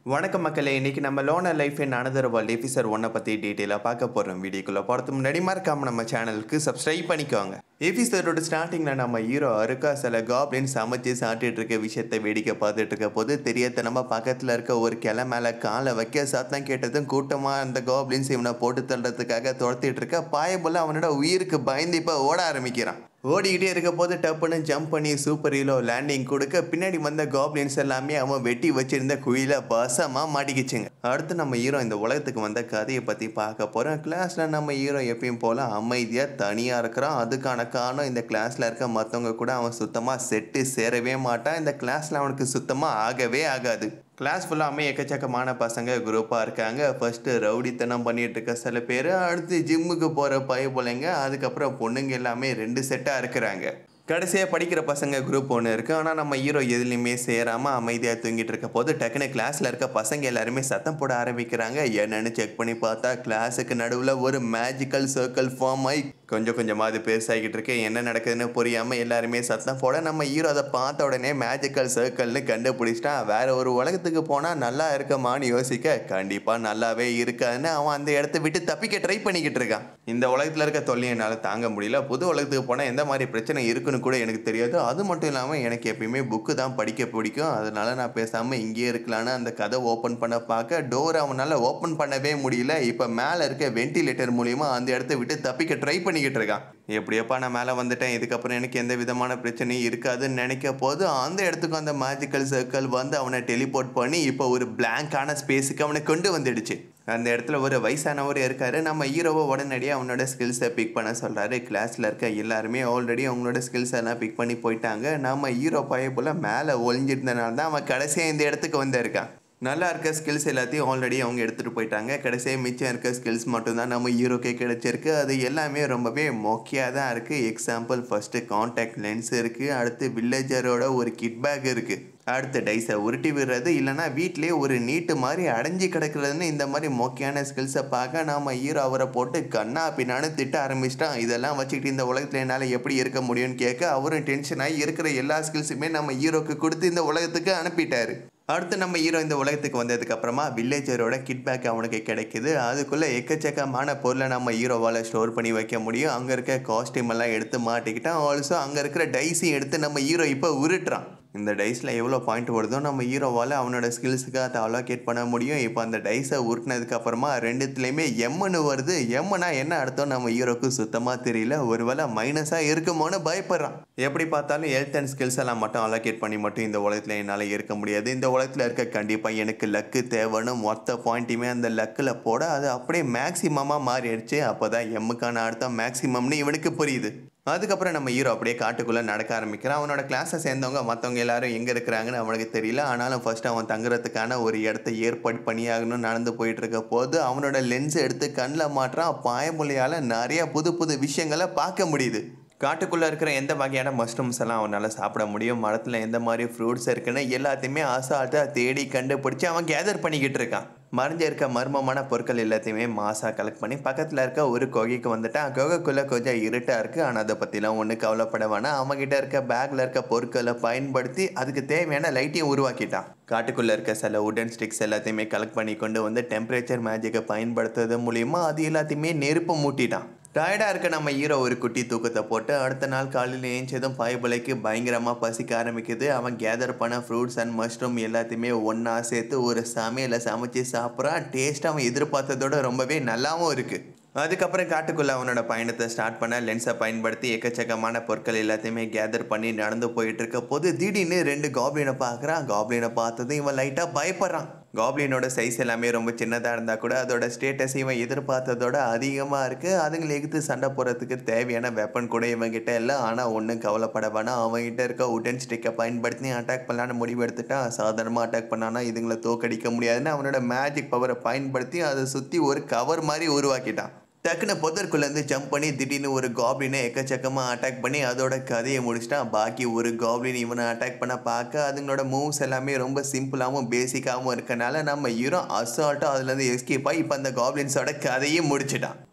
வணக்கம் மக்களே இன்னைக்கு நம்ம loner life in another world episode ஒன்னை பற்றி டீட்டெயிலாக பார்க்க போகிறோம் வீடியோக்குள்ளே போகிறதுக்கு முன்னாடி மறக்காம நம்ம சேனலுக்கு சப்ஸ்கிரைப் பண்ணிக்கோங்க எபிசோடோட ஸ்டார்டிங்கில் நம்ம ஹீரோ அருக்கா சில காப்ளின் சமைச்சு சாப்பிட்டுட்டு இருக்க விஷயத்தை வேடிக்கை பார்த்துட்டு இருக்க போது தெரியத்தனமா பக்கத்தில் இருக்க ஒரு கிளை மேலே காலை வைக்க சத்தம் கேட்டதும் கூட்டமாக அந்த காப்ளின்ஸ் இவனை போட்டு தள்ளுறதுக்காக துரத்திட்டு இருக்க பாயபுள்ள அவனோட உயிருக்கு பயந்து இப்போ ஓட ஆரம்பிக்கிறான் ஓடிக்கிட்டே இருக்க போது டப்புன்னு ஜம்ப் பண்ணி சூப்பர் ஹீரோ லேண்டிங் கொடுக்க பின்னாடி வந்த காப்ளின்ஸ் எல்லாமே அவன் வெட்டி வச்சிருந்த குயில பசமா மாட்டிக்கிச்சுங்க அடுத்து நம்ம ஹீரோ இந்த உலகத்துக்கு வந்த கதையை பற்றி பார்க்க போகிறோம் கிளாஸில் நம்ம ஹீரோ எப்பயும் போல் அமைதியாக தனியாக இருக்கிறான் அதுக்கான காரணம் இந்த கிளாஸில் இருக்க மற்றவங்க கூட அவன் சுத்தமாக செட்டு சேரவே மாட்டான் இந்த கிளாஸில் அவனுக்கு சுத்தமாக ஆகவே ஆகாது கிளாஸ் ஃபுல்லாமே எக்கச்சக்கமான பசங்க குரூப்பாக இருக்காங்க ஃபர்ஸ்ட்டு ரவுடித்தனம் பண்ணிட்டு இருக்க சில பேர் அடுத்து ஜிம்முக்கு போகிற பய பிள்ளைங்க அதுக்கப்புறம் பொண்ணுங்க எல்லாமே ரெண்டு செட்டாக இருக்கிறாங்க கடைசியாக படிக்கிற பசங்க குரூப் ஒன்று இருக்குது ஆனால் நம்ம ஹீரோ எதுலேயுமே சேராமல் அமைதியாக தூங்கிட்டு இருக்க போது டக்குன்னு கிளாஸில் இருக்க பசங்க எல்லாருமே சத்தம் போட ஆரம்பிக்கிறாங்க என்னன்னு செக் பண்ணி பார்த்தா கிளாஸுக்கு நடுவில் ஒரு மேஜிக்கல் சர்க்கிள் ஃபார்ம் ஆகி கொஞ்சம் கொஞ்சமாக அது பெருசாகிட்டு இருக்கு என்ன நடக்குதுன்னு புரியாமல் எல்லாருமே சத்தம் போட நம்ம ஹீரோ அதை பார்த்த உடனே மேஜிக்கல் சர்க்கிள்னு கண்டுபிடிச்சிட்டான் வேற ஒரு உலகத்துக்கு போனால் நல்லா இருக்கமான்னு யோசிக்க கண்டிப்பாக நல்லாவே இருக்காதுன்னு அவன் அந்த இடத்த விட்டு தப்பிக்க ட்ரை பண்ணிக்கிட்டு இருக்கான் இந்த உலகத்தில் இருக்க தொல்லையை என்னால் தாங்க முடியல புது உலகத்துக்கு போனால் எந்த மாதிரி பிரச்சனை இருக்குன்னு கூட எனக்கு தெரியாது அது மட்டும் இல்லாமல் எனக்கு எப்பயுமே புக்கு தான் படிக்க பிடிக்கும் அதனால நான் பேசாமல் இங்கேயே இருக்கலான்னு அந்த கதை ஓப்பன் பண்ண பார்க்க டோர் அவனால் ஓப்பன் பண்ணவே முடியல இப்போ மேலே இருக்க வென்டிலேட்டர் மூலியமாக அந்த இடத்த விட்டு தப்பிக்க ட்ரை பண்ணிக்கிட்டு இருக்கான் எப்படியப்பா நான் மேலே வந்துட்டேன் இதுக்கப்புறம் எனக்கு எந்த விதமான பிரச்சனையும் இருக்காதுன்னு நினைக்க போது அந்த இடத்துக்கு அந்த மேஜிக்கல் சர்க்கிள் வந்து அவனை டெலிபோர்ட் பண்ணி இப்போ ஒரு பிளாங்கான ஸ்பேஸுக்கு அவனை கொண்டு வந்துடுச்சு அந்த இடத்துல ஒரு வயசானவர் இருக்காரு நம்ம ஹீரோவை உடனடியாக அவனோட ஸ்கில்ஸை பிக் பண்ண சொல்கிறாரு கிளாஸில் இருக்க எல்லாருமே ஆல்ரெடி அவங்களோட ஸ்கில்ஸ் எல்லாம் பிக் பண்ணி போயிட்டாங்க நம்ம ஹீரோ பைய போல் மேலே ஒளிஞ்சிருந்தனால தான் அவன் கடைசியாக இந்த இடத்துக்கு வந்திருக்கான் நல்லா இருக்க ஸ்கில்ஸ் எல்லாத்தையும் ஆல்ரெடி அவங்க எடுத்துகிட்டு போயிட்டாங்க கடைசியாக மிச்சம் இருக்க ஸ்கில்ஸ் மட்டும்தான் நம்ம ஹீரோக்கே கிடைச்சிருக்கு அது எல்லாமே ரொம்பவே மொக்கையாக தான் இருக்குது எக்ஸாம்பிள் ஃபஸ்ட்டு காண்டாக்ட் லென்ஸ் இருக்குது அடுத்து வில்லேஜரோட ஒரு கிட் பேக் இருக்குது அடுத்து டைஸை உருட்டி விடுறது இல்லைனா வீட்டிலே ஒரு நீட்டு மாதிரி அடைஞ்சு கிடக்கிறதுன்னு இந்த மாதிரி மொக்கையான ஸ்கில்ஸை பார்க்க நாம் ஹீரோ அவரை போட்டு கண்ணா பின்னான்னு திட்ட ஆரம்பிச்சிட்டான் இதெல்லாம் வச்சுக்கிட்டு இந்த உலகத்தில் என்னால் எப்படி இருக்க முடியும்னு கேட்க அவரும் டென்ஷன் ஆகி இருக்கிற எல்லா ஸ்கில்ஸுமே நம்ம ஹீரோக்கு கொடுத்து இந்த உலகத்துக்கு அனுப்பிட்டாரு அடுத்து நம்ம ஹீரோ இந்த உலகத்துக்கு வந்ததுக்கு அப்புறமா வில்லேஜரோட கிட் பேக் அவனுக்கு கிடைக்குது அதுக்குள்ளே எக்கச்சக்கமான பொருளை நம்ம ஹீரோவால் ஸ்டோர் பண்ணி வைக்க முடியும் அங்கே இருக்க காஸ்டியூம் எல்லாம் எடுத்து மாட்டிக்கிட்டான் ஆல்சோ அங்கே இருக்கிற டைஸையும் எடுத்து நம்ம ஹீரோ இப்போ உருட்டுறான் இந்த டைஸில் எவ்வளோ பாயிண்ட் வருதோ நம்ம ஹீரோவால் அவனோட ஸ்கில்ஸுக்கு அதை அலோகேட் பண்ண முடியும் இப்போ அந்த டைஸை உருட்டினதுக்கு அப்புறமா ரெண்டுத்துலேயுமே எம்முன்னு வருது எம்முனா என்ன அர்த்தம் நம்ம ஹீரோக்கு சுத்தமாக தெரியல ஒருவேளை மைனஸாக இருக்குமோன்னு பயப்படுறான் எப்படி பார்த்தாலும் ஹெல்த் அண்ட் ஸ்கில்ஸ் எல்லாம் மட்டும் அலோகேட் பண்ணி மட்டும் இந்த உலகத்தில் என்னால் இருக்க முடியாது இந்த உலகத்தில் இருக்க கண்டிப்பாக எனக்கு லக்கு தேவைன்னு மொத்த பாயிண்ட்டையுமே அந்த லக்கில் போட அது அப்படியே மேக்ஸிமமாக மாறிடுச்சு அப்போ தான் எம்முக்கான அர்த்தம் மேக்ஸிமம்னு இவனுக்கு புரியுது அதுக்கப்புறம் நம்ம ஹீரோ அப்படியே காட்டுக்குள்ளே நடக்க ஆரம்பிக்கிறான் அவனோட கிளாஸை சேர்ந்தவங்க மற்றவங்க எல்லாரும் எங்கே இருக்கிறாங்கன்னு அவனுக்கு தெரியல ஆனாலும் ஃபர்ஸ்ட் அவன் தங்குறதுக்கான ஒரு இடத்த ஏற்பாடு பண்ணியாகணும்னு நடந்து போயிட்டு இருக்க போது அவனோட லென்ஸ் எடுத்து கண்ணில் மாட்டுறான் பாயமொழியால் நிறைய புது புது விஷயங்களை பார்க்க முடியுது காட்டுக்குள்ளே இருக்கிற எந்த வகையான மஷ்ரூம்ஸ் எல்லாம் அவனால் சாப்பிட முடியும் மரத்தில் எந்த மாதிரி ஃப்ரூட்ஸ் இருக்குன்னு எல்லாத்தையுமே அசால்ட்டாக தேடி கண்டுபிடிச்சி அவன் கேதர் பண்ணிக்கிட்டு இருக்கான் மறைஞ்ச இருக்க மர்மமான பொருட்கள் எல்லாத்தையுமே மாசாக கலெக்ட் பண்ணி பக்கத்தில் இருக்க ஒரு குகைக்கு வந்துட்டான் குகைக்குள்ளே கொஞ்சம் இருட்டாக இருக்குது ஆனால் அதை பற்றிலாம் ஒன்றும் கவலைப்பட வேணாம் அவங்ககிட்ட இருக்க பேக்கில் இருக்க பொருட்களை பயன்படுத்தி அதுக்கு தேவையான லைட்டையும் உருவாக்கிட்டான் காட்டுக்குள்ளே இருக்க சில உடன் ஸ்டிக்ஸ் எல்லாத்தையுமே கலெக்ட் பண்ணி கொண்டு வந்து டெம்பரேச்சர் மேஜிக்கை பயன்படுத்துறது மூலிமா அது எல்லாத்தையுமே நெருப்பு மூட்டிட்டான் டயர்டாக இருக்க நம்ம ஹீரோ ஒரு குட்டி தூக்கத்தை போட்டு அடுத்த நாள் காலையில் ஏஞ்சதும் பாய்பலைக்கு பயங்கரமாக பசிக்க ஆரம்பிக்குது அவன் கேதர் பண்ண ஃப்ரூட்ஸ் அண்ட் மஷ்ரூம் எல்லாத்தையுமே ஒன்றா சேர்த்து ஒரு சமையலை சமைச்சு சாப்பிட்றான் டேஸ்ட் அவன் எதிர்பார்த்ததோட ரொம்பவே நல்லாவும் இருக்குது அதுக்கப்புறம் காட்டுக்குள்ளே அவனோட பயணத்தை ஸ்டார்ட் பண்ண லென்ஸை பயன்படுத்தி எக்கச்சக்கமான பொருட்கள் எல்லாத்தையுமே கேதர் பண்ணி நடந்து போயிட்டு இருக்க போது திடீர்னு ரெண்டு காப்ளினை பார்க்குறான் காப்ளினை பார்த்ததும் இவன் லைட்டாக பயப்படுறான் காப்ளினோட சைஸ் எல்லாமே ரொம்ப சின்னதாக இருந்தால் கூட அதோட ஸ்டேட்டஸ் இவன் எதிர்பார்த்ததோட அதிகமாக இருக்குது அதுங்களை எதிர்த்து சண்டை போடுறதுக்கு தேவையான வெப்பன் கூட இவங்கிட்ட இல்லை ஆனால் ஒன்றும் கவலைப்பட வேணாம் அவங்ககிட்ட இருக்க உடன் ஸ்டிக்கை பயன்படுத்தி அட்டாக் பண்ணலான்னு முடிவு எடுத்துட்டான் சாதாரணமாக அட்டாக் பண்ணானா இதுங்களை தோக்கடிக்க முடியாதுன்னு அவனோட மேஜிக் பவரை பயன்படுத்தி அதை சுற்றி ஒரு கவர் மாதிரி உருவாக்கிட்டான் டக்குன்னு புதற்குள்ளேருந்து ஜம்ப் பண்ணி திடீர்னு ஒரு காப்ளினை எக்கச்சக்கமாக அட்டாக் பண்ணி அதோட கதையை முடிச்சிட்டான் பாக்கி ஒரு காப்ளின் இவனை அட்டாக் பண்ண பார்க்க அதுங்களோட மூவ்ஸ் எல்லாமே ரொம்ப சிம்பிளாகவும் பேசிக்காகவும் இருக்கனால நம்ம ஹீரோ அசால்ட்டாக அதுலேருந்து எஸ்கேப் ஆகி இப்போ அந்த காப்ளின்ஸோட கதையை முடிச்சிட்டான்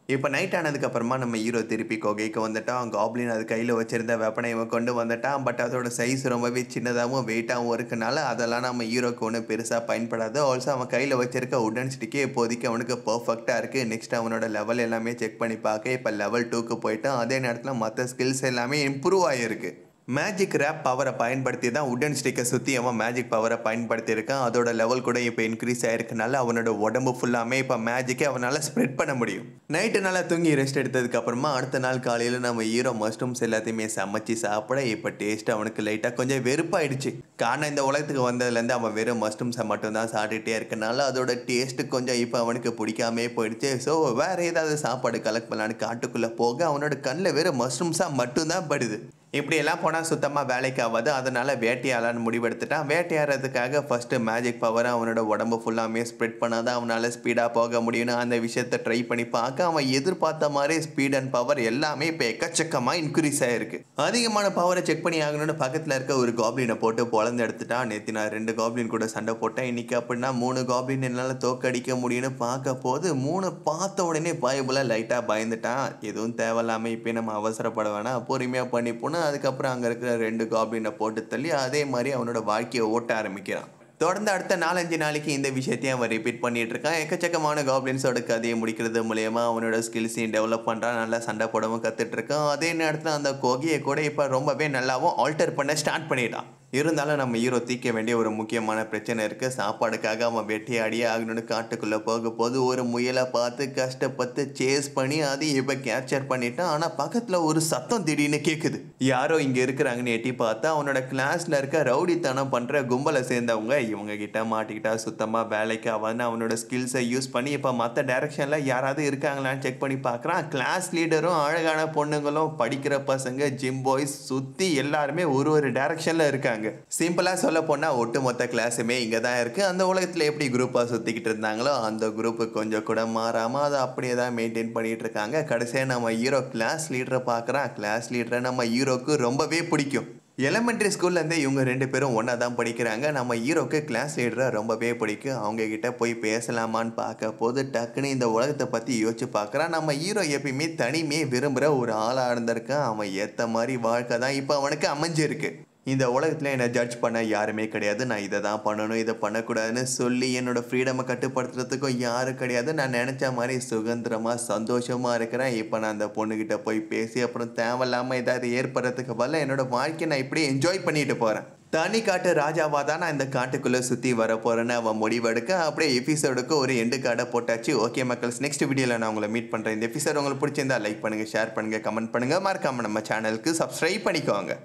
இப்போ நைட் ஆனதுக்கு அப்புறமா நம்ம ஹீரோ திருப்பி கொகைக்கு வந்துட்டான் காப்ளின் அது கையில் வச்சிருந்த வெப்பனை இவன் கொண்டு வந்துட்டான் பட் அதோட சைஸ் ரொம்பவே சின்னதாகவும் வெயிட்டாகவும் இருக்கனால அதெல்லாம் நம்ம ஹீரோக்கு ஒன்றும் பெருசாக பயன்படாது ஆல்சோ அவன் கையில் வச்சிருக்க உடன் ஸ்டிக்கே இப்போதைக்கு அவனுக்கு பர்ஃபெக்டாக இருக்குது நெக்ஸ்ட் அவனோட லெவல் எல்லாமே செக் பண்ணி பார்க்க இப்போ லெவல் டூக்கு போயிட்டான் அதே நேரத்தில் மற்ற ஸ்கில்ஸ் எல்லாமே இம்ப்ரூவ் ஆகிருக்கு மேஜிக் ரேப் பவரை பயன்படுத்தி தான் உடன் ஸ்டிக்கை சுற்றி அவன் மேஜிக் பவரை பயன்படுத்தியிருக்கான் அதோட லெவல் கூட இப்போ இன்க்ரீஸ் ஆயிருக்கனால அவனோட உடம்பு ஃபுல்லாமே இப்போ மேஜிக்கை அவனால் ஸ்ப்ரெட் பண்ண முடியும் நைட்டு நல்லா தூங்கி ரெஸ்ட் எடுத்ததுக்கு அப்புறமா அடுத்த நாள் காலையில் நம்ம ஹீரோ மஷ்ரூம்ஸ் எல்லாத்தையுமே சமைச்சு சாப்பிட இப்போ டேஸ்ட் அவனுக்கு லைட்டாக கொஞ்சம் வெறுப்பாயிடுச்சு காரணம் இந்த உலகத்துக்கு வந்ததுலேருந்து அவன் வெறும் மஷ்ரூம்ஸை மட்டும்தான் சாப்பிட்டுட்டே இருக்கனால அதோட டேஸ்ட்டு கொஞ்சம் இப்போ அவனுக்கு பிடிக்காமே போயிடுச்சு ஸோ வேற ஏதாவது சாப்பாடு கலெக்ட் பண்ணலான்னு காட்டுக்குள்ளே போக அவனோட கண்ணில் வெறும் மஷ்ரூம்ஸாக மட்டும்தான் படுது இப்படி எல்லாம் போனால் சுத்தமாக வேலைக்கு ஆகாது அதனால் வேட்டையாடலான்னு முடிவெடுத்துட்டான் வேட்டையாடுறதுக்காக ஃபஸ்ட்டு மேஜிக் பவரை அவனோட உடம்பு ஃபுல்லாமே ஸ்ப்ரெட் பண்ணாதான் அவனால் ஸ்பீடாக போக முடியும்னு அந்த விஷயத்தை ட்ரை பண்ணி பார்க்க அவன் எதிர்பார்த்த மாதிரி ஸ்பீட் அண்ட் பவர் எல்லாமே இப்போ எக்கச்சக்கமாக இன்க்ரீஸ் ஆகிருக்கு அதிகமான பவரை செக் பண்ணி ஆகணும்னு பக்கத்தில் இருக்க ஒரு காப்ளினை போட்டு பொழந்து எடுத்துட்டான் நேற்று நான் ரெண்டு காப்ளின் கூட சண்டை போட்டேன் இன்னைக்கு அப்படின்னா மூணு காப்ளின் என்னால் தோக்கடிக்க முடியும்னு பார்க்க போது மூணு பார்த்த உடனே பயபுல லைட்டாக பயந்துட்டான் எதுவும் தேவையில்லாமல் இப்போ நம்ம அவசரப்பட வேணாம் பொறுமையாக பண்ணி போனால் அதுக்கப்புறம் அங்கே இருக்கிற ரெண்டு காப்ளினை போட்டு தள்ளி அதே மாதிரி அவனோட வாழ்க்கையை ஓட்ட ஆரம்பிக்கிறான் தொடர்ந்து அடுத்த நாலஞ்சு நாளைக்கு இந்த விஷயத்தையும் அவன் ரிப்பீட் பண்ணிட்டு இருக்கான் எக்கச்சக்கமான காப்ளின்ஸோட கதையை முடிக்கிறது மூலயமா அவனோட ஸ்கில்ஸையும் டெவலப் பண்ணுறான் நல்லா சண்டை போடவும் கற்றுட்டு இருக்கான் அதே நேரத்தில் அந்த கொகையை கூட இப்போ ரொம்பவே நல்லாவும் ஆல்டர் பண்ண ஸ்டார்ட் பண்ணிட்டான் இருந்தாலும் நம்ம ஹீரோ தீர்க்க வேண்டிய ஒரு முக்கியமான பிரச்சனை இருக்குது சாப்பாடுக்காக அவன் வெட்டியாடியே ஆகணும்னு காட்டுக்குள்ளே போக போது ஒரு முயலை பார்த்து கஷ்டப்பட்டு சேஸ் பண்ணி அது இப்போ கேப்சர் பண்ணிட்டான் ஆனால் பக்கத்தில் ஒரு சத்தம் திடீர்னு கேட்குது யாரோ இங்கே இருக்கிறாங்கன்னு எட்டி பார்த்தா அவனோட கிளாஸில் இருக்க ரவுடித்தனம் பண்ணுற கும்பலை சேர்ந்தவங்க இவங்க கிட்ட மாட்டிக்கிட்டா சுத்தமாக வேலைக்கு அவன் அவனோட ஸ்கில்ஸை யூஸ் பண்ணி இப்போ மற்ற டைரக்ஷனில் யாராவது இருக்காங்களான்னு செக் பண்ணி பார்க்குறான் கிளாஸ் லீடரும் அழகான பொண்ணுங்களும் படிக்கிற பசங்க ஜிம் பாய்ஸ் சுற்றி எல்லாருமே ஒரு ஒரு டைரக்ஷனில் இருக்காங்க சிம்பிளாக சொல்ல போனால் ஒட்டுமொத்த கிளாஸுமே இங்கே தான் இருக்குது அந்த உலகத்தில் எப்படி குரூப்பாக சுற்றிக்கிட்டு இருந்தாங்களோ அந்த குரூப்பு கொஞ்சம் கூட மாறாமல் அதை அப்படியே தான் மெயின்டைன் பண்ணிகிட்டு இருக்காங்க கடைசியாக நம்ம ஹீரோ கிளாஸ் லீடரை பார்க்குறான் கிளாஸ் லீடரை நம்ம ஹீரோக்கு ரொம்பவே பிடிக்கும் எலிமெண்ட்ரி ஸ்கூல்லேருந்தே இவங்க ரெண்டு பேரும் ஒன்றா தான் படிக்கிறாங்க நம்ம ஹீரோக்கு கிளாஸ் லீடரை ரொம்பவே பிடிக்கும் அவங்க கிட்ட போய் பேசலாமான்னு பார்க்க போது டக்குன்னு இந்த உலகத்தை பற்றி யோசிச்சு பார்க்குறான் நம்ம ஹீரோ எப்பயுமே தனிமையை விரும்புகிற ஒரு ஆளாக இருந்திருக்கான் அவன் ஏற்ற மாதிரி வாழ்க்கை தான் இப்போ அவனுக்கு அமைஞ்சிருக்கு இந்த உலகத்தில் என்னை ஜட்ஜ் பண்ண யாருமே கிடையாது நான் இதை தான் பண்ணணும் இதை பண்ணக்கூடாதுன்னு சொல்லி என்னோட ஃப்ரீடமை கட்டுப்படுத்துறதுக்கும் யாரும் கிடையாது நான் நினச்ச மாதிரி சுதந்திரமாக சந்தோஷமாக இருக்கிறேன் இப்போ நான் அந்த பொண்ணுக்கிட்ட போய் பேசி அப்புறம் தேவையில்லாமல் ஏதாவது ஏற்படுறதுக்கு பதிலாக என்னோட வாழ்க்கையை நான் இப்படியே என்ஜாய் பண்ணிட்டு போகிறேன் தனி காட்டு ராஜாவா தான் நான் இந்த காட்டுக்குள்ளே சுற்றி வர போகிறேன்னு அவன் முடிவெடுக்க அப்படியே எபிசோடுக்கு ஒரு எண்டு கார்டை போட்டாச்சு ஓகே மக்கள்ஸ் நெக்ஸ்ட் வீடியோவில் நான் உங்களை மீட் பண்ணுறேன் இந்த எபிசோட் உங்களுக்கு பிடிச்சிருந்தா லைக் பண்ணுங்கள் ஷேர் பண்ணுங்கள் கமெண்ட் பண்ணுங்கள் மறக்காம நம்ம சேனலுக்கு சப்ஸ்கிரைப் பண்ணிக்கோங்க